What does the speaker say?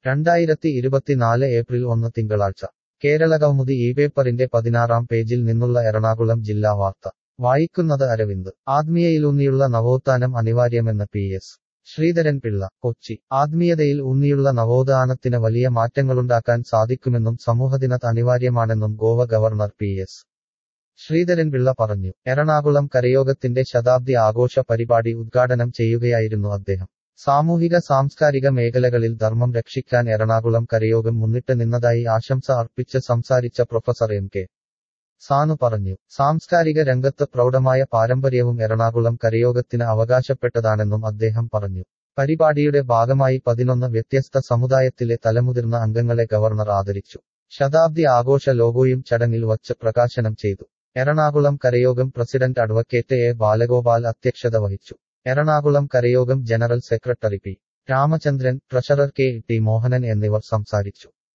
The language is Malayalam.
രണ്ടായിരത്തി ഇരുപത്തിനാല് ഏപ്രിൽ ഒന്ന് തിങ്കളാഴ്ച കേരളകൗമുദി ഈ പേപ്പറിന്റെ പതിനാറാം പേജിൽ നിന്നുള്ള എറണാകുളം ജില്ലാ വാർത്ത വായിക്കുന്നത് അരവിന്ദ് ആത്മീയയിലൂന്നിയുള്ള നവോത്ഥാനം അനിവാര്യമെന്ന് പി എസ് ശ്രീധരൻ പിള്ള കൊച്ചി ആത്മീയതയിൽ ഊന്നിയുള്ള നവോത്ഥാനത്തിന് വലിയ മാറ്റങ്ങളുണ്ടാക്കാൻ സാധിക്കുമെന്നും സമൂഹദിനത് അനിവാര്യമാണെന്നും Goa governor P S Sreedharan Pillai പറഞ്ഞു എറണാകുളം കരയോഗത്തിന്റെ ശതാബ്ദി ആഘോഷ പരിപാടി ഉദ്ഘാടനം ചെയ്യുകയായിരുന്നു അദ്ദേഹം സാമൂഹിക സാംസ്കാരിക മേഖലകളിൽ ധർമ്മം രക്ഷിക്കാൻ എറണാകുളം കരയോഗം മുന്നിട്ട് നിന്നതായി ആശംസ അർപ്പിച്ച് സംസാരിച്ച പ്രൊഫസർ എം കെ സാനു പറഞ്ഞു സാംസ്കാരിക രംഗത്ത് പ്രൗഢമായ പാരമ്പര്യവും എറണാകുളം കരയോഗത്തിന് അവകാശപ്പെട്ടതാണെന്നും അദ്ദേഹം പറഞ്ഞു പരിപാടിയുടെ ഭാഗമായി പതിനൊന്ന് വ്യത്യസ്ത സമുദായത്തിലെ തലമുതിർന്ന അംഗങ്ങളെ ഗവർണർ ആദരിച്ചു ശതാബ്ദി ആഘോഷ ലോഗോയും ചടങ്ങിൽ വച്ച് പ്രകാശനം ചെയ്തു എറണാകുളം കരയോഗം പ്രസിഡന്റ് അഡ്വക്കേറ്റ് എ ബാലഗോപാൽ അധ്യക്ഷത വഹിച്ചു എറണാകുളം കരയോഗം general secretary P Ramachandran treasurer K T Mohanan എന്നിവർ സംസാരിച്ചു